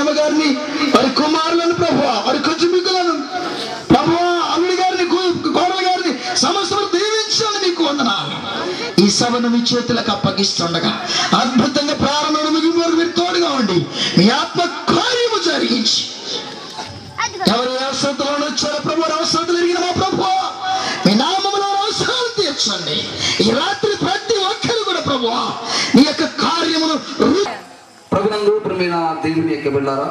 మరియమ్మ గారిని వారి కుమారులను ప్రభు వారి కుటుంబీకులను ప్రభు అల్లుడి గారిని కూ- కోడలి గారిని సమస్తం దీవించాలి నీకు వందనాలు ఈ సభను మీ చేతులకు అప్పగిస్తుండగా అద్భుతంగా ప్రారంభం ముగింపు వరకు మీరు తోడుగా ఉండి మీ ఆత్మ కార్యము జరిగించి ఎవరి అవసరతలో వచ్చారో ప్రభు వారి అవసరతలు ఎరిగిన మా ప్రభు మీ నామములో అవసరాలు తీర్చండి ఈ రాత్రి ప్రతి ఒక్కరు కూడా ప్రభు నీ యొక్క కార్యమును రు- ప్రభునందు ప్రియమైన దేవుని యొక్క బిళ్ళారా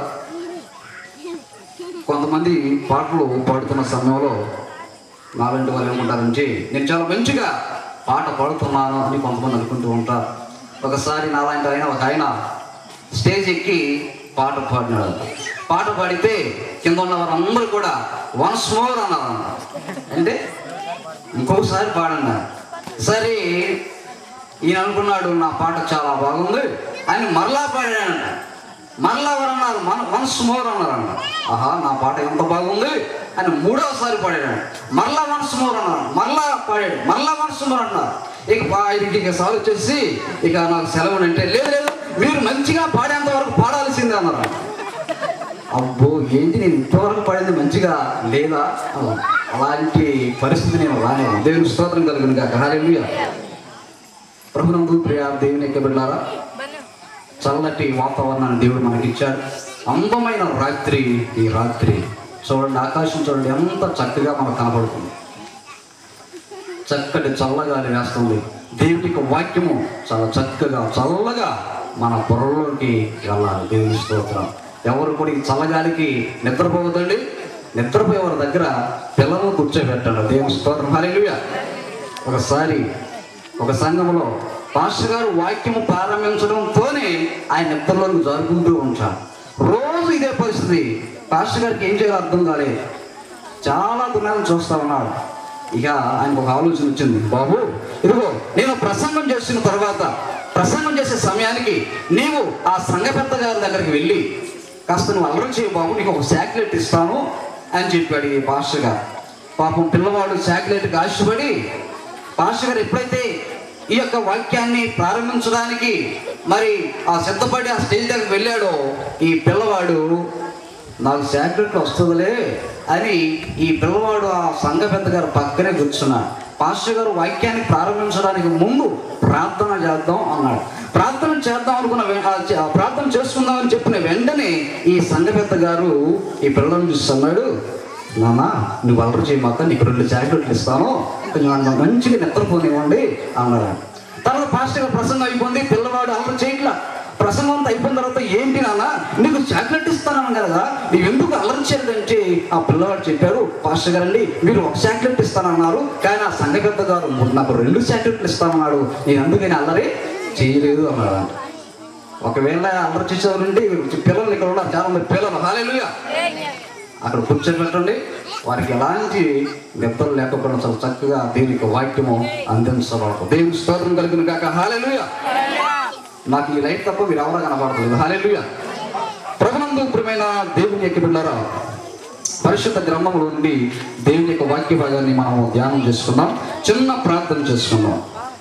కొంతమంది పాటలు పాడుతున్న సమయంలో నాలాంటి వారు ఏమంటారంటే నేను చాలా మంచిగా పాట పాడుతున్నాను అని కొంతమంది అనుకుంటూ ఉంటారు ఒకసారి నాలాంటి ఆయన ఒక ఆయన స్టేజ్ ఎక్కి పాట పాడినాడు పాట పాడితే కింద ఉన్న వారందరూ కూడా వన్స్ మోర్ అన్నారు అంటే ఇంకొకసారి పాడన్నా సరే ఈయన అనుకున్నాడు నా పాట చాలా బాగుంది అని మరలా పాడాడు మరలా ఎవరు అన్నారు మన వన్స్ మోర్ అన్నారు అన్న ఆహా నా పాట ఎంత బాగుంది అని మూడవసారి పాడాడు మరలా వన్స్ మోర్ అన్నారు మరలా పాడాడు మరలా వన్స్ మోర్ అన్నారు ఇక పా- ఆయనకి ఇక సాల్వ్ వచ్చేసి ఇక నాకు సెలవు అంటే లేదు లేదు మీరు మంచిగా పాడేంత వరకు పాడాల్సిందే అన్నారు అబ్బో ఏంటి నేను ఇంతవరకు పాడింది మంచిగా లేదా అన్నారు. అలాంటి పరిస్థితి నేను రాలేదు దేవుని స్తోత్రం కలుగును కాక హాలేలుయా ప్రభునందు ప్రియ దేవుని యొక్క బిడ్డారా చల్లటి వాతావరణాన్ని దేవుడు మనకిచ్చాడు అందమైన రాత్రి ఈ రాత్రి చూడండి ఆకాశం చూడండి ఎంత చక్కగా మనకు కనబడుతుంది చక్కటి చల్లగాలి వేస్తుంది దేవుని యొక్క వాక్యము చాలా చక్కగా చల్లగా మన బుర్రలోకి వెళ్ళాలి దేవుని స్తోత్రం ఎవరు కూడా ఈ చల్లగాలికి నిద్రపోవద్దండి నిద్రపోయే వారి దగ్గర పిల్లలను కూర్చోబెట్టాడు దేవుని స్తోత్రం హల్లెలూయా ఒకసారి ఒక సంఘంలో పాస్టర్ గారు వాక్యము ప్రారంభించడంతోనే ఆయన నిద్రలోకి జరుపుకుంటూ ఉంటారు రోజు ఇదే పరిస్థితి పాస్టర్ గారికి ఏం చేయాలో అర్థం కాలేదు చాలా దున్నాలను చూస్తా ఉన్నాడు ఇక ఆయనకు ఒక ఆలోచన వచ్చింది బాబు ఇదిగో నేను ప్రసంగం చేసిన తర్వాత ప్రసంగం చేసే సమయానికి నీవు ఆ సంఘ పెద్ద గారి దగ్గరికి వెళ్ళి కాస్త నువ్వు అల్లరి చేయ బాబు నీకు ఒక శాక్లెట్ ఇస్తాను అని చెప్పాడు ఈ పాస్టర్ గారు పాపం పిల్లవాడు శాక్లెట్కి ఆశపడి పాస్టర్ గారు ఎప్పుడైతే ఈ యొక్క వాక్యాన్ని ప్రారంభించడానికి మరి ఆ సిద్ధపడి ఆ స్టేజ్ దగ్గరికి వెళ్ళాడో ఈ పిల్లవాడు నాకు శాక్రెట్ వస్తుందిలే అని ఈ పిల్లవాడు ఆ సంఘ పెద్ద గారు పక్కనే కూర్చున్నాడు పాస్టర్ గారు వాక్యాన్ని ప్రారంభించడానికి ముందు ప్రార్థన చేద్దాం అన్నాడు ప్రార్థన చేద్దాం అనుకున్న వె- ఆ చే- ఆ ప్రార్థన చేసుకుందామని చెప్పిన వెంటనే ఈ సంఘ పెద్ద గారు ఈ పిల్లలను చూస్తున్నాడు నాన్న నువ్వు అల్లరి చేయమాక నీకు రెండు జాకెట్లు ఇస్తాను కొంచెం నన్ను మంచిగా నిద్రపోనివ్వండి అన్నాడు తర్వాత పాస్టర్ గారు ప్రసంగం అయిపోయింది పిల్లవాడు అల్లరి చేయట్లా ప్రసంగం అంతా అయిపోయిన తర్వాత ఏంటి నాన్న నీకు చాక్లెట్ ఇస్తాను కదా నీవు ఎందుకు అల్లరి చేయలేదంటే ఆ పిల్లవాడు చెప్పారు పాస్టర్ గారండి మీరు ఒక చాక్లెట్ ఇస్తానన్నారు కానీ ఆ సంఘ పెద్ద గారు నాకు రెండు చాక్లెట్లు ఇస్తానన్నాడు నేను అందుకని అల్లరి చేయలేదు అన్నాడు ఒకవేళ అల్లరి చేసేవారండి పిల్లలు ఇక్కడ ఉన్నారు చాలా మంది పిల్లలు హాలేలుగా అక్కడ కూర్చొని పెట్టండి వారికి ఎలాంటి నిద్రలు లేకపోవడం చాలా చక్కగా దేవునికి వాక్యము అందించబడదు దేవుని స్తోత్రం కలిగిన కాక హాలేలుయ నాకు ఈ లైట్ తప్ప మీరు ఎవరో కనబడలేదు హాలేలుయ ప్రభునందు ప్రియమైన దేవుని యొక్క బిడ్డారా పరిశుద్ధ గ్రంథంలో నుండి దేవుని యొక్క వాక్య భాగాన్ని మనం ధ్యానం చేసుకుందాం చిన్న ప్రార్థన చేసుకుందాం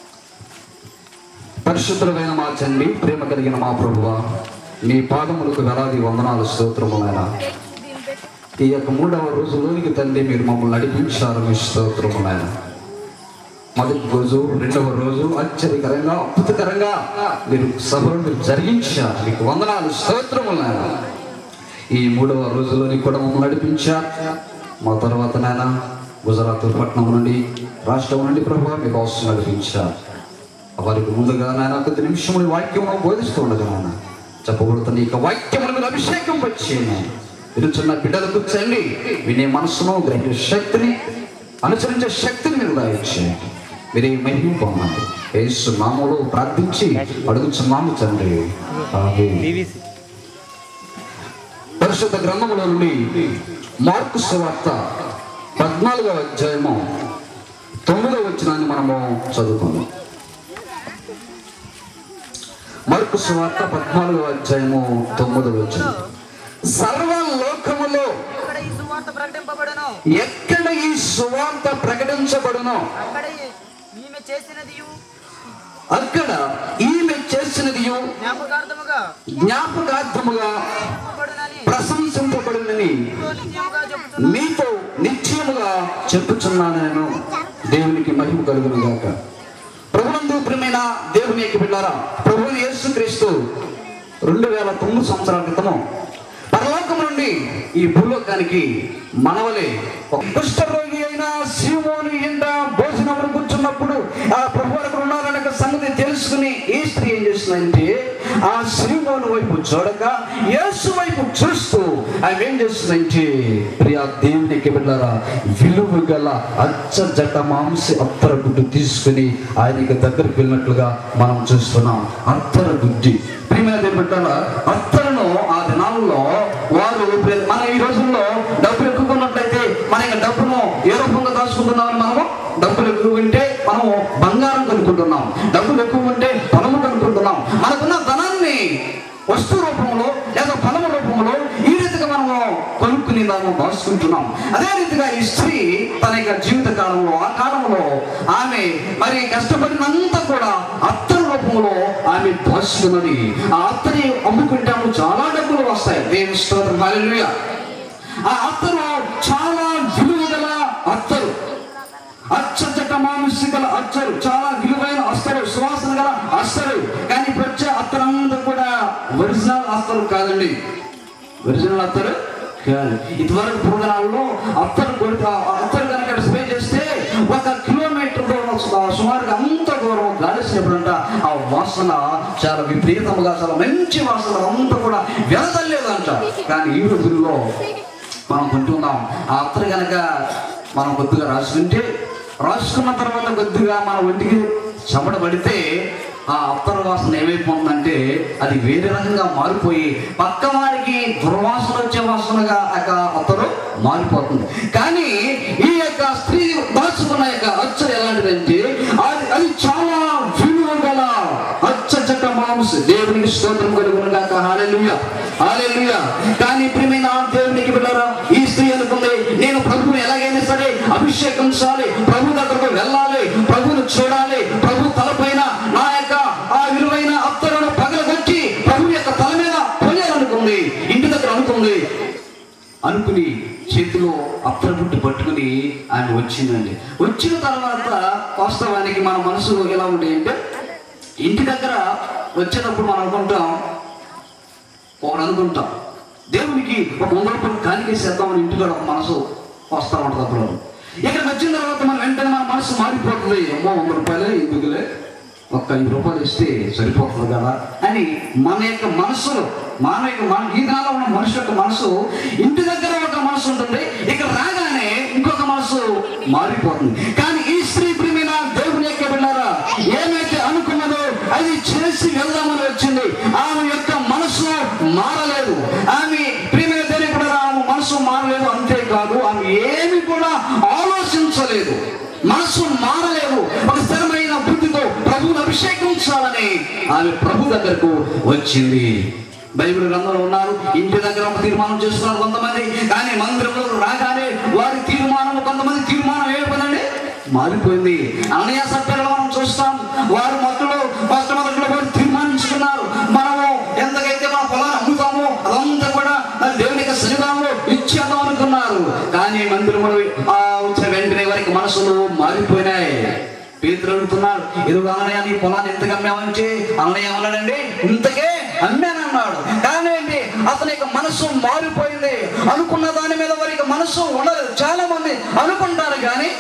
పరిశుద్ధమైన మా తండ్రి ప్రేమ కలిగిన మా ప్రభువ నీ పాదములకు వేలాది వందనాలు స్తోత్రములైనా ఈ యొక్క మూడవ రోజులోనికి తండ్రి మీరు మమ్మల్ని నడిపించారు మీ స్తోత్రములైన మొదటి రోజు రెండవ రోజు ఆశ్చర్యకరంగా అద్భుతకరంగా మీరు సభలు మీరు జరిగించారు మీకు వందనాలు స్తోత్రములైన ఈ మూడవ రోజులోని కూడా మమ్మల్ని నడిపించారు మా తర్వాత నాయన గుజరాత్ పట్టణం నుండి రాష్ట్రం నుండి ప్రభావ మీకు అవసరం నడిపించారు వారికి ముందుగా నాయన కొద్ది నిమిషములు వాక్యము బోధిస్తూ ఉండగా నాయన చెప్పబడుతున్న ఇక వాక్యములు మీరు అభిషేకం వచ్చేయండి వినుచున్న బిడ్డలకు చల్లి వినే మనసును గ్రహించే శక్తిని అనుసరించే శక్తిని మీరు దాయించేయండి మీరే మహిమ పొందండి యేసు నామములో ప్రార్థించి అడుగుచున్నాము తండ్రి ఆమేన్. పరిశుద్ధ గ్రంథములో నుండి మార్కు సువార్త పద్నాలుగవ అధ్యాయము తొమ్మిదవ వచ్చినాన్ని మనము చదువుకుందాం మార్కు సువార్త పద్నాలుగవ అధ్యాయము తొమ్మిదవ వచ్చిన సర్వ లోకములో ఇక్కడ ఈ సువార్త ప్రకటింపబడను ఎక్కడ ఈ సువార్త ప్రకటించబడునో అక్కడ ఈ- ఈమె చేసినది అక్కడ ఈమె చేసినది జ్ఞాపకార్థముగా జ్ఞాపకార్థముగా చెప్పబడునని సెలవిస్తున్నాను నేను దేవునికి మహిమ కలుగును గాక ప్రభునందు ప్రియమైన దేవుని యొక్క బిడ్డారా ప్రభు యేసుక్రీస్తు రెండు వేల తొమ్మిది సంవత్సరాల క్రితము పరలోకం నుండి ఈ భూలోకానికి మనవలే ఒక కుష్ఠరోగి అయిన శివోని ఎండ భోజనం కూర్చున్నప్పుడు ఆ ప్రభు అక్కడ ఉన్నారనే ఒక సంగతి తెలుసుకుని ఈ స్త్రీ ఏం చేస్తుందంటే ఆ శివోని వైపు చూడక యేసు వైపు చూస్తూ ఆమె ఏం చేస్తుందంటే ప్రియా దేవునికి బిడ్డారా విలువ గల అచ్చ జట మాంసి అత్తర గుడ్డు తీసుకుని ఆయనకి దగ్గరికి వెళ్ళినట్లుగా మనం చూస్తున్నాం అత్తర గుడ్డి ప్రియమైన దేవుని బిడ్డారా అత్తరను ఆ దినాల్లో వారు ప్రి- మన ఈ రోజుల్లో డబ్బులు ఎక్కువ ఉన్నట్లయితే మన యొక్క డబ్బును ఏ రూపంగా దాచుకుంటున్నామని మనము డబ్బులు ఎక్కువ ఉంటే మనము బంగారం కొనుక్కుంటున్నాం డబ్బులు ఎక్కువ ఉంటే పొలము కొనుక్కుంటున్నాం మనకున్న ధనాన్ని వస్తు రూపంలో లేదా ఫలము రూపంలో ఈ రీతిగా మనము కొనుక్కుని దాన్ని దాచుకుంటున్నాం అదే రీతిగా ఈ స్త్రీ తన యొక్క జీవిత కాలంలో ఆ కాలంలో ఆమె మరి కష్టపడినంత కూడా అత్తరు రూపంలో ఆమె దాచుకున్నది ఆ అత్తని అమ్ముకుంటే ఆమెకు చాలా డబ్బులు వస్తాయి దేవుని స్తోత్రం హల్లెలూయా ఆ అత్తరు చాలా విలువ గల అత్తరు అచ్చచట మాంసి గల అచ్చరు చాలా విలువైన అస్తరు సువాసన గల అస్తరు కానీ ఇప్పుడు వచ్చే అత్తరంతా కూడా ఒరిజినల్ అస్తరు కాదండి ఒరిజినల్ అత్తరు కాదు ఇదివరకు పురాణాల్లో అత్తరు కొడుకు ఆ అత్తరు కనుక స్ప్రే చేస్తే ఒక కిలోమీటర్ దూరం సు- సుమారుగా అంత దూరం గాలిసినప్పుడంట ఆ వాసన చాలా విపరీతంగా చాలా మంచి వాసన అంతా కూడా వెనదల్లేదంట కానీ ఈ రోజుల్లో మనం కొంటున్నాం ఆ అత్తరు కనుక మనం కొద్దిగా రాసుకుంటే రాసుకున్న తర్వాత కొద్దిగా మన ఒంటికి చెమట పడితే ఆ అత్తర వాసన ఏమైపోతుందంటే అది వేరే రకంగా మారిపోయి పక్క వారికి దుర్వాసన వచ్చే వాసనగా ఆ యొక్క అత్తరు మారిపోతుంది కానీ ఈ యొక్క స్త్రీ దాచుకున్న యొక్క అచ్చ ఎలాంటిదంటే అది అది చాలా విలువ గల అచ్చ చక్క మాంస దేవునికి స్తోత్రం కలుగును గాక హాలెలుయ హాలెలుయ కానీ ప్రియమైన దేవునికి బిడ్డరా ఈ స్త్రీ అనుకుంది నేను ప్రభువుని ఎలాగైనా సరే అభిషేకించాలి ప్రభు దగ్గరకు వెళ్ళాలి ప్రభువును చూడాలి ప్రభు తలపైన నా యొక్క ఆ విలువైన అత్తరును పగలగొట్టి ప్రభు యొక్క తల మీద పోయాలనుకుంది ఇంటి దగ్గర అనుకుంది అనుకుని చేతిలో అత్తర బుట్టి పట్టుకుని ఆమె వచ్చిందండి వచ్చిన తర్వాత వాస్తవానికి మన మనసు ఎలా ఉండే అంటే ఇంటి దగ్గర వచ్చేటప్పుడు మనం అనుకుంటాం ఒకడు అనుకుంటాం దేవునికి ఒక వంద రూపాయలు కానికేసేద్దామని ఇంటికాడ ఒక మనసు వస్తా ఉంటుంది అప్పుడు ఇక్కడికి వచ్చిన తర్వాత మనం వెంటనే మన మనసు మారిపోతుంది అమ్మో వంద రూపాయలే ఎందుకులే ఒక్క ఐదు రూపాయలు ఇస్తే సరిపోతుంది కదా అని మన యొక్క మనసులో మన యొక్క మన ఈ దినాల్లో ఉన్న మనిషి యొక్క మనసు ఇంటి దగ్గర ఒక మనసు ఉంటుంది ఇక్కడ రాగానే ఇంకొక మనసు మారిపోతుంది కానీ ఈ స్త్రీ ప్రియమైన దేవుని యొక్క బిడ్డారా ఏమైతే అనుకున్నదో అది చేసి వెళ్దామని వచ్చింది ఆమె యొక్క మనసు మారలేదు ఆమె ప్రియమైన దేవుని బిడ్డారా ఆమె మనసు మారలేదు అంతేకాదు ఆమె ఏమి కూడా ఆలోచించలేదు మనసు మారలేదు ఒక స్థిరమైన బుద్ధితో ప్రభువుని అభిషేకించాలని ఆమె ప్రభు దగ్గరకు వచ్చింది బైబిల్ గ్రంథంలో ఉన్నారు ఇంటి దగ్గర ఒక తీర్మానం చేస్తున్నారు కొంతమంది కానీ మందిరంలో రాగానే వారి తీర్మానం కొంతమంది తీర్మానం ఏమైపోయిందండి మారిపోయింది అనయ సత్యాలను మనం చూస్తాం వారు మొదలు మొట్టమొదటిలో వారు తీర్మానించుకున్నారు మనము ఎంతకైతే మన పొలాన్ని అమ్ముతామో అదంతా కూడా మరి దేవుని యొక్క సన్నిధానంలో ఇచ్చేద్దాం అనుకున్నారు కానీ మందిరంలో ఆ వచ్చిన వెంటనే వారికి మనసులు మారిపోయినాయి పేతులు అడుగుతున్నాడు ఎదుగు అన్నయ్య నీ పొలాన్ని ఎంతకు అమ్మామంటే అన్నయ్య ఏమన్నాడండి ఇంతకే అమ్మానన్నాడు కానీ ఏంటి అతని యొక్క మనసు మారిపోయింది అనుకున్న దాని మీద వారికి మనసు ఉండదు చాలా మంది అనుకుంటారు కానీ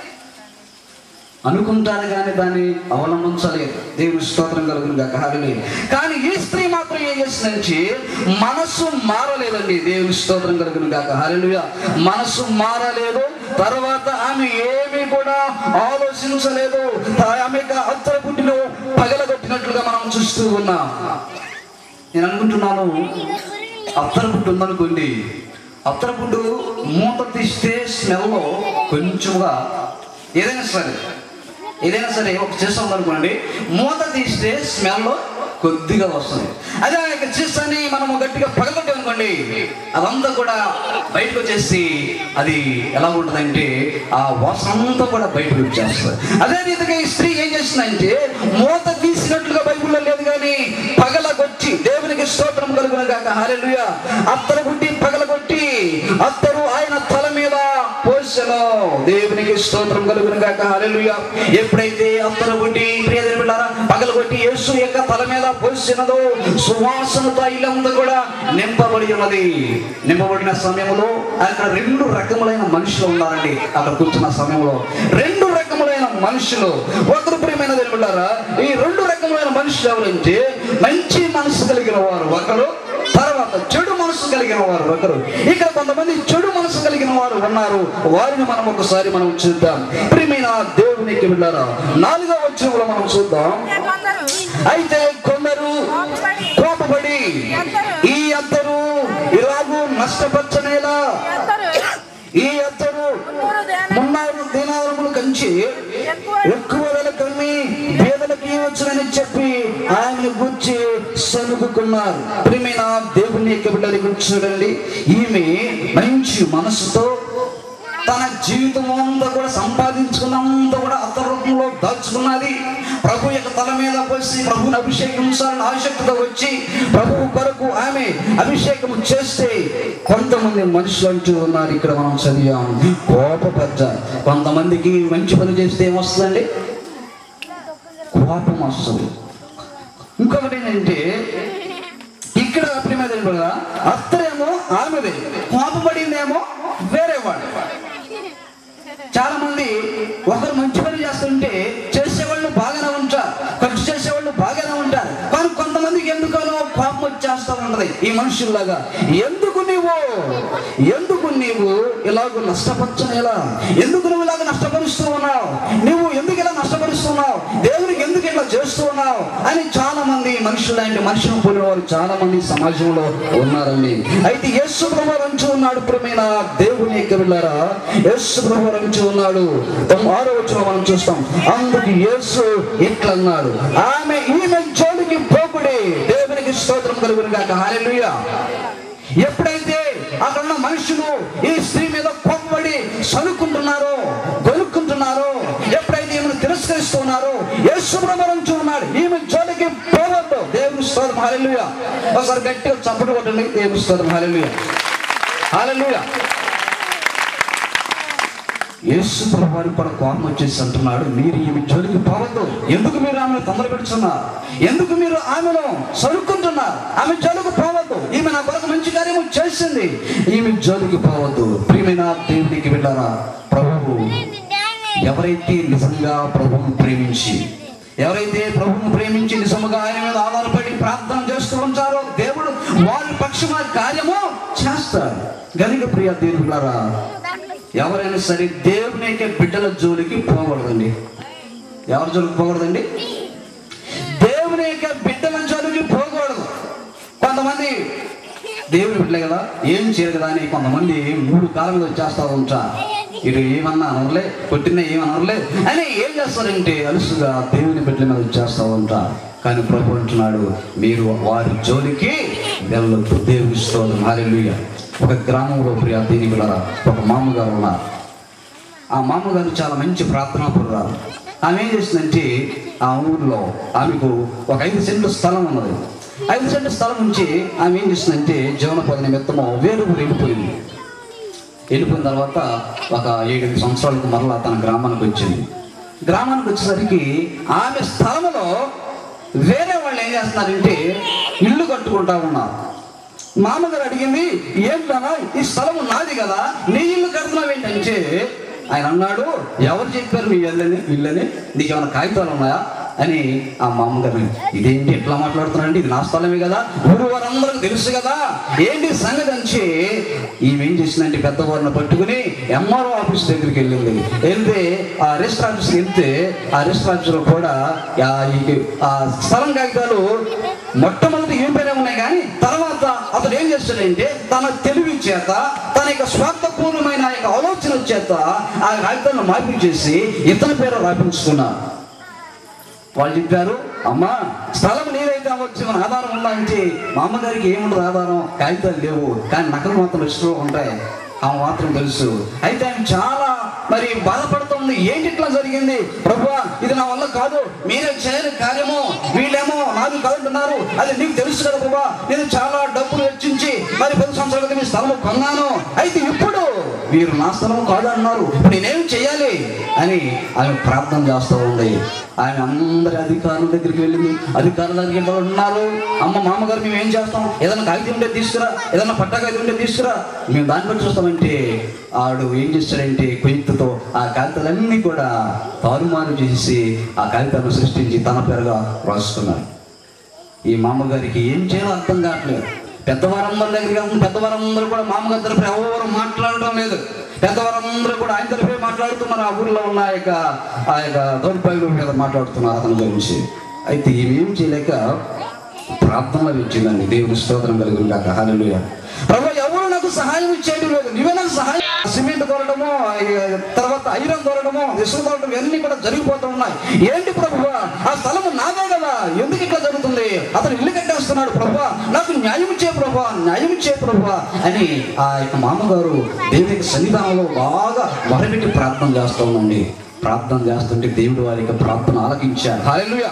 అనుకుంటారు కానీ దాన్ని అవలంబించలేదు దేవుని స్తోత్రం కలుగును గాక హల్లెలూయా కానీ ఈ స్త్రీ మాత్రం ఏం చేసిందంటే మనసు మారలేదండి దేవుని స్తోత్రం కలుగును గాక హల్లెలూయా మనసు మారలేదు తర్వాత ఆమె ఏమీ కూడా ఆలోచించలేదు ఆమె అత్తర పుట్టిలో పగలగొట్టినట్లుగా మనం చూస్తూ ఉన్నాం నేను అనుకుంటున్నాను అత్తర పుట్టు ఉందనుకోండి అత్తర పుట్టు మూత తీస్తే స్మెల్లో కొంచెంగా ఏదైనా సరే ఏదైనా సరే ఒక చేస్తాం అనుకోండి మూత తీస్తే స్మెల్ కొద్దిగా వస్తుంది అదే ఆ యొక్క చేస్తాన్ని మనం గట్టిగా పగలగొట్టాం అనుకోండి అదంతా కూడా బయటకు వచ్చేసి అది ఎలా ఉంటుందంటే ఆ వాసన అంతా కూడా బయటకు వచ్చేస్తుంది అదే రీతిగా ఈ స్త్రీ ఏం చేస్తుందంటే మూత తీసినట్లుగా బైబిల్లో లేదు కానీ పగలగొట్టి దేవునికి స్తోత్రం కలుగును గాక హల్లెలూయా అత్తరు గుడ్డి పగలగొట్టి అత్తరు ఆయన తల మీద పోసెను దేవునికి స్తోత్రం కలుగును గాక హల్లెలూయా ఎప్పుడైతే అత్తరు కొట్టి ప్రియదని బిడ్డారా పగలు కొట్టి యేసు యొక్క తల మీద పోసినదో సువాసన తైలంతో కూడా నింపబడి ఉన్నది నింపబడిన సమయంలో అక్కడ రెండు రకములైన మనుషులు ఉన్నారండి అక్కడ కూర్చున్న సమయంలో రెండు రకములైన మనుషులు ఒకరు ప్రియమైన బిడ్డారా ఈ రెండు రకములైన మనుషులు ఎవరంటే మంచి మనసు కలిగిన వారు ఒకరు తర్వాత చెడు మనసు కలిగిన వారు ఒకరు ఇక్కడ కొంతమంది చెడు మనసు కలిగిన వారు ఉన్నారు వారిని మనం ఒకసారి మనం చూద్దాం ప్రియమైన దేవునికి వెళ్ళారా నాలుగో వచ్చులో మనం చూద్దాం అయితే కొందరు కోపపడి ఈ అద్దరు ఇలాగూ నష్టపరచనేలా ఈ అద్దరు మున్నారు దినారములు కంచి ఎక్కువ వెల కమ్మి పేదలకి వచ్చునని చెప్పి ఆయన గుర్చి సనుకున్నారు ప్రియమైన దేవుని యొక్క బిడ్డని గురించి చూడండి ఈమె మంచి మనసుతో తన జీవితం అంతా కూడా సంపాదించుకున్నంత కూడా అతని రూపంలో దాచుకున్నది ప్రభు యొక్క తల మీద పోసి ప్రభుని అభిషేకించాలని ఆసక్తితో వచ్చి ప్రభువు కొరకు ఆమె అభిషేకం చేస్తే కొంతమంది మనుషులు అంటూ ఉన్నారు ఇక్కడ మనం చదివాం కోపపడ్డ కొంతమందికి మంచి పని చేస్తే ఏమొస్తుందండి కోపం వస్తుంది ఇంకొకటి ఏంటంటే ఇక్కడ ప్రియమైన కదా అత్తరేమో ఆమెదే కోపపడిందేమో వేరే వాడు చాలా మంది ఒకరు మంచి పని చేస్తుంటే చేసేవాళ్ళు బాగానే ఉంటారు ఖర్చు చేసేవాళ్ళు బాగానే ఉంటారు కానీ కొంతమందికి ఎందుకనో కోపం వచ్చేస్తూ ఉంటది ఈ మనుషుల్లాగా ఎందుకు నీవు ఎందుకు నీవు ఇలాగ నష్టపరచని ఎలా ఎందుకు నువ్వు ఇలాగ నష్టపరుస్తూ ఉన్నావు నువ్వు ఎందుకు ఇలా నష్టపరుస్తున్నావు దేవునికి ఎందుకు ఇట్లా చేస్తూ ఉన్నావు అని చాలా మంది మనుషులు అంటే మనుషులు పోలిన వారు చాలా మంది సమాజంలో ఉన్నారండి అయితే యేసు ప్రభు అంచు ఉన్నాడు ప్రియమైన దేవుని యొక్క వెళ్ళారా యేసు ప్రభు అంచు ఉన్నాడు తమ ఆరో వచ్చిన మనం చూస్తాం అందుకు యేసు ఇట్లా అన్నాడు ఆమె ఈమె జోలికి పోకుడి దేవునికి స్తోత్రం కలుగును గాక హల్లెలూయా ఎప్పుడైతే అక్కడ ఉన్న మనుషులు ఈ స్త్రీ మీద కోపపడి సనుక్కుంటున్నారో గొలుక్కుంటున్నారో ఎప్పుడైతే ఈమెను తిరస్కరిస్తున్నారో యేసుప్రభరం ఉన్నాడు ఈమె జోలికి పోవద్దు దేవుని స్తోత్రం హాలెలుయ ఒకసారి గట్టిగా చప్పటి కొట్టండి దేవుని స్తోత్రం హాలెలుయ హాలెలుయ యేసు ప్రభువారికి కూడా కోపం వచ్చేసి అంటున్నాడు మీరు ఈమె జోలికి పోవద్దు ఎందుకు మీరు ఆమెను తొందర పెడుతున్నారు ఎందుకు మీరు ఆమెను సరుక్కుంటున్నారు ఆమె జోలికి పోవద్దు ఈమె నా కొరకు మంచి కార్యము చేసింది ఈమె జోలికి పోవద్దు ప్రియమైన దేవునికి వెళ్ళారా ప్రభువు ఎవరైతే నిజంగా ప్రభువును ప్రేమించి ఎవరైతే ప్రభువును ప్రేమించి నిజముగా ఆయన మీద ఆధారపడి ప్రార్థన చేస్తూ ఉంటారో దేవుడు వారి పక్షమా కార్యము చేస్తారు గనుక ప్రియ దేవులారా ఎవరైనా సరే దేవుని యొక్క బిడ్డల జోలికి పోకూడదండి ఎవరి జోలికి పోకూడదండి దేవుని యొక్క బిడ్డల జోలికి పోకూడదు కొంతమంది దేవుని బిడ్డలే కదా ఏం చేయరు కదా అని కొంతమంది మూడు కాలంలో వచ్చేస్తా ఉంటారు ఇటు ఏమన్నా అనర్లే కొట్టిన ఏమనర్లే అని ఏం చేస్తారంటే అలుసుగా దేవుని బిడ్డల మీద వచ్చేస్తా ఉంటారు కానీ ప్రభు అంటున్నాడు మీరు వారి జోలికి వెళ్ళొద్దు దేవుని స్తోత్రం హల్లెలూయా ఒక గ్రామంలో ప్రియ దీని బిడ్డలారా, ఒక మామగారు ఉన్నారు ఆ మామగారు చాలా మంచి ప్రార్థనా పురాలు ఆమె ఏం చేసిందంటే ఆ ఊరిలో ఆమెకు ఒక ఐదు సెంట్లు స్థలం ఉన్నది ఐదు సెంట్ల స్థలం నుంచి ఆమె ఏం చేసిందంటే జీవనోపాధి నిమిత్తము వేరు ఊరు వెళ్ళిపోయింది వెళ్ళిపోయిన తర్వాత ఒక ఏడు సంవత్సరాలకు మరలా తన గ్రామానికి వచ్చింది గ్రామానికి వచ్చేసరికి ఆమె స్థలంలో వేరే వాళ్ళు ఏం చేస్తున్నారంటే ఇల్లు కట్టుకుంటా ఉన్నారు మామగారు అడిగింది ఏంటన్నా ఈ స్థలం నాది కదా నీ ఇల్లు కడుతున్నావు ఏంటంటే ఆయన అన్నాడు ఎవరు చెప్పారు మీ ఇల్లని ఇల్లని నీకు ఏమైనా కాగితాలు ఉన్నాయా అని ఆ మామగారు ఇదేంటి ఎట్లా మాట్లాడుతున్నారంటే ఇది నా స్థలమే కదా ఊరు వారందరికి తెలుసు కదా ఏంటి సంగతి అంచి ఈమె ఏం చేసిందంటే పెద్దవారిని పట్టుకుని ఎంఆర్ఓ ఆఫీస్ దగ్గరికి వెళ్ళింది వెళ్తే ఆ రిజిస్టర్ ఆఫీస్కి వెళ్తే ఆ రిజిస్టర్ ఆఫీసులో కూడా ఆ ఈ- ఆ స్థలం కాగితాలు మొట్టమొదటి ఏం పేరే ఉన్నాయి కానీ తర్వాత అతడు ఏం చేస్తాడంటే తన తెలివి చేత తన యొక్క స్వార్థపూర్ణమైన ఆ యొక్క ఆలోచన చేత ఆ కాగితాలను మార్పు చేసి ఇతని పేరు రాపించుకున్నారు వాళ్ళు చెప్పారు అమ్మా స్థలం నీదైతే అవ్వచ్చు మన ఆధారం ఉందా అంటే మా అమ్మగారికి ఏముండదు ఆధారం కాగితాలు లేవు కానీ నకలు మాత్రం ఇష్టం ఉంటాయి ఆమె మాత్రం తెలుసు అయితే ఆమె చాలా మరి బాధపడుతుంది ఏంటి ఇట్లా జరిగింది ప్రభు ఇది నా వల్ల కాదు మీరే చేయని కార్యము వీళ్ళేమో నాకు కలుగుతున్నారు అది నీకు తెలుసు కదా ప్రభా నేను చాలా డబ్బులు వెచ్చించి మరి పది సంవత్సరాల క్రితం ఈ స్థలము కొన్నాను అయితే ఇప్పుడు వీరు నా స్థలం కాదు అన్నారు ఇప్పుడు నేనేం చేయాలి అని ఆమె ప్రార్థన చేస్తూ ఉంది ఆమె అందరి అధికారుల దగ్గరికి వెళ్ళింది అధికారుల దగ్గరికి వెళ్ళి ఉన్నారు అమ్మ మామగారు మేము ఏం చేస్తాం ఏదైనా కాగితం ఉంటే తీసుకురా ఏదైనా పట్ట కాగితం ఉంటే తీసుకురా మేము దాన్ని బట్టి చూస్తామంటే ఆడు ఏం చేస్తాడంటే కొయ్యతో ఆ కాగితాలన్నీ కూడా తారుమారు చేసి ఆ కాగితాలను సృష్టించి తన పేరుగా రాసుకున్నారు ఈ మామగారికి ఏం చేయాలో అర్థం కావట్లేదు పెద్దవారందరి దగ్గరికి వెళ్తుంది పెద్దవారందరూ కూడా మామగారి తరఫు ఎవరు మాట్లాడడం లేదు పెద్దవారందరూ కూడా ఆయన తరఫే మాట్లాడుతున్నారు ఆ ఊర్లో ఉన్న ఆ యొక్క ఆ యొక్క దౌర్భాగ్యం మీద మాట్లాడుతున్నారు అతని గురించి అయితే ఏమేం చేయలేక ప్రార్థనలో ఇచ్చిందండి దేవుని స్తోత్రం కలిగి కాక హాలూయ ప్రభు ఎవరు నాకు సహాయం ఇచ్చేయడం లేదు నువ్వే నాకు సహాయం సిమెంట్ దొరకడము ఈ తర్వాత ఐరన్ దొరకడము ఇసుక దొరకడం ఇవన్నీ కూడా జరిగిపోతూ ఉన్నాయి ఏంటి ప్రభు ఆ స్థలము నాదే కదా ఎందుకు ఇట్లా జరుగుతుంది అతను ఇల్లు కట్టేస్తున్నాడు ప్రభు నాకు న్యాయం చే ప్రభు న్యాయం చే ప్రభు అని ఆ యొక్క మామగారు దేవునికి సన్నిధానంలో బాగా మొరపెట్టి ప్రార్థన చేస్తూ ఉండండి ప్రార్థన చేస్తుంటే దేవుడు వారి యొక్క ప్రార్థన ఆలకించారు హాలెలుయా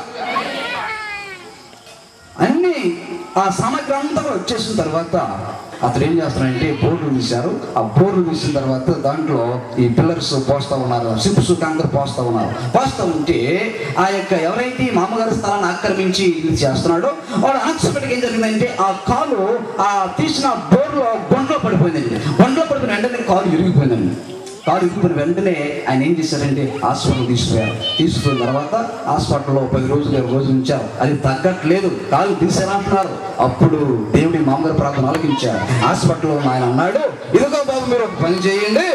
అన్ని ఆ సామగ్రి అంతా కూడా వచ్చేసిన తర్వాత అతను ఏం చేస్తున్నాడంటే బోర్డులు తీశారు ఆ బోర్డులు తీసిన తర్వాత దాంట్లో ఈ పిల్లర్స్ పోస్తా ఉన్నారు సిప్స్ కాంకర్ పోస్తా ఉన్నారు పోస్తా ఉంటే ఆ యొక్క ఎవరైతే ఈ మామగారి స్థలాన్ని ఆక్రమించి ఇది చేస్తున్నాడో వాడు అన్ఎక్స్పెక్టెడ్ ఏం జరిగిందంటే ఆ కాలు ఆ తీసిన బోర్డులో బొండ్లో పడిపోయిందండి బొండ్లో పడిపోయిన వెంటనే కాలు ఇరిగిపోయిందండి కాలు ఇరిగిపోయిన వెంటనే ఆయన ఏం చేశారంటే హాస్పిటల్ తీసుకుపోయారు తీసుకున్న తర్వాత హాస్పిటల్లో పది రోజులు ఇరవై రోజులు ఉంచారు అది తగ్గట్లేదు కాలు తీసేనంటున్నారు అప్పుడు దేవుడి మామగారు ప్రార్థన ఆలకించారు హాస్పిటల్లో ఉన్న ఆయన అన్నాడు ఇదిగో బాబు మీరు ఒక పని చేయండి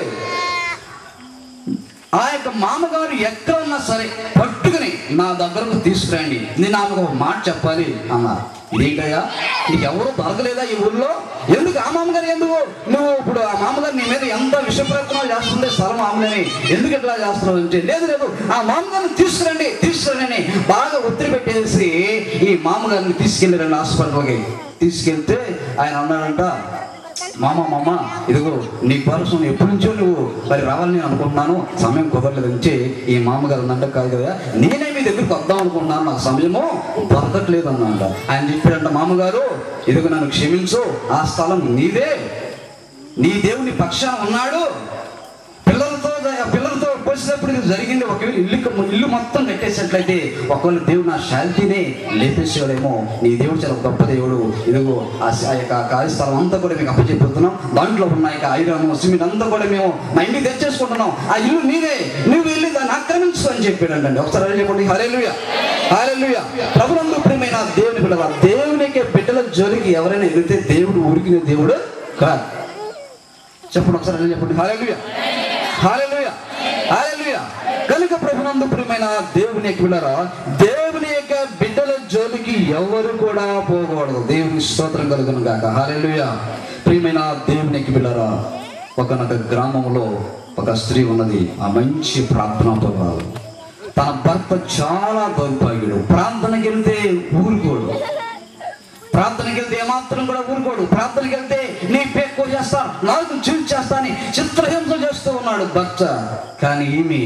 ఆ యొక్క మామగారు ఎక్కడ ఉన్నా సరే పట్టుకుని నా దగ్గరకు తీసుకురండి నేను ఆమెకు ఒక మాట చెప్పాలి అన్నారు ఇదేంటయ్యా నీకు ఎవరు దొరకలేదా ఈ ఊళ్ళో ఎందుకు ఆ మామగారు ఎందుకు నువ్వు ఇప్పుడు ఆ మామగారు నీ మీద ఎంత విష ప్రయత్నాలు చేస్తుంటే స్థలం ఆమెని ఎందుకు ఇట్లా చేస్తున్నావు అంటే లేదు లేదు ఆ మామగారిని తీసుకురండి తీసుకురండి అని బాగా ఒత్తిడి పెట్టేసి ఈ మామగారిని తీసుకెళ్ళారండి హాస్పిటల్కి తీసుకెళ్తే ఆయన అన్నాడంట మామ మామ ఇదిగో నీ పర్సన్ ఎప్పటి నుంచో నువ్వు మరి రావాలని నేను అనుకుంటున్నాను సమయం కుదరలేదంటే ఈ మామగారు అన్నంట కాదు కదా నేనే మీ దగ్గరికి వద్దాం అనుకుంటున్నాను నాకు సమయము దొరకట్లేదు అన్నంట ఆయన చెప్పాడంట మామగారు ఇదిగో నన్ను క్షమించు ఆ స్థలం నీదే నీ దేవుని పక్షాన ఉన్నాడు పిల్లలతో పిల్లలతో పోసినప్పుడు ఇది జరిగింది ఒకవేళ ఇల్లు ఇల్లు మొత్తం కట్టేసినట్లయితే ఒకవేళ దేవుడు నా శాంతిని లేపేసేవాడేమో నీ దేవుడు చాలా గొప్ప దేవుడు ఇదిగో ఆ స- ఆ యొక్క కార్యస్థలం అంతా కూడా మీకు అప్పచెప్పుతున్నాం దాంట్లో ఉన్న యొక్క ఐరన్ సిమెంట్ అంతా కూడా మేము మా ఇంటికి తెచ్చేసుకుంటున్నాం ఆ ఇల్లు నీదే నువ్వు వెళ్ళి దాన్ని ఆక్రమించు అని చెప్పాడండి ఒకసారి అదే చెప్పండి హల్లెలూయా హల్లెలూయా ప్రభునందు ప్రియమైన దేవుని బిడ్డల దేవునికి బిడ్డల జోలికి ఎవరైనా ఎదిగితే దేవుడు ఉరికిన దేవుడు కాదు చెప్పండి ఒకసారి అదే చెప్పండి హాలెలుయ హాలెలుయ హాలెలుయ కనుక ప్రభునందు ప్రియమైన దేవుని యొక్క బిడ్డరా దేవుని యొక్క బిడ్డల జోలికి ఎవరు కూడా పోకూడదు దేవుని స్తోత్రం కలుగును గాక హాలెలుయ ప్రియమైన దేవుని యొక్క బిడ్డరా ఒకనొక గ్రామంలో ఒక స్త్రీ ఉన్నది ఆ మంచి ప్రార్థనాపరాలు తన భర్త చాలా దౌర్భాగ్యుడు ప్రార్థనకి వెళ్తే ఊరుకోడు ప్రార్థనకి వెళ్తే ఏమాత్రం కూడా ఊరుకోడు ప్రార్థనకి వెళ్తే నీ పేక్కు చేస్తా నాకు చూసి చేస్తా అని చిత్రహింస చేస్తూ ఉన్నాడు భర్త కానీ ఈమె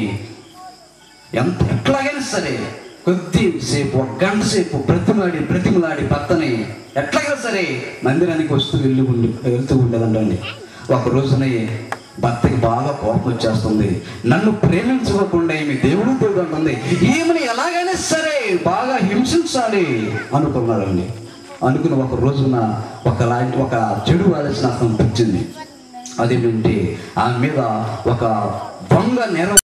ఎంత ఎట్లాగైనా సరే కొద్దిసేపు ఒక గంట సేపు ప్రతిమలాడి ప్రతిమలాడి భర్తని ఎట్లాగైనా సరే మందిరానికి వస్తూ వెళ్ళి ఉండి వెళ్తూ ఉండేదండి ఒక రోజున భర్తకి బాగా కోపం వచ్చేస్తుంది నన్ను ప్రేమించుకోకుండా ఈమె దేవుడు దేవుడు అంటుంది ఈమెను ఎలాగైనా సరే బాగా హింసించాలి అనుకున్నాడండి అనుకుని ఒక రోజున ఒక లాంటి ఒక చెడు ఆలోచన అతను వచ్చింది అదేంటంటే ఆమె మీద ఒక దొంగ నేరం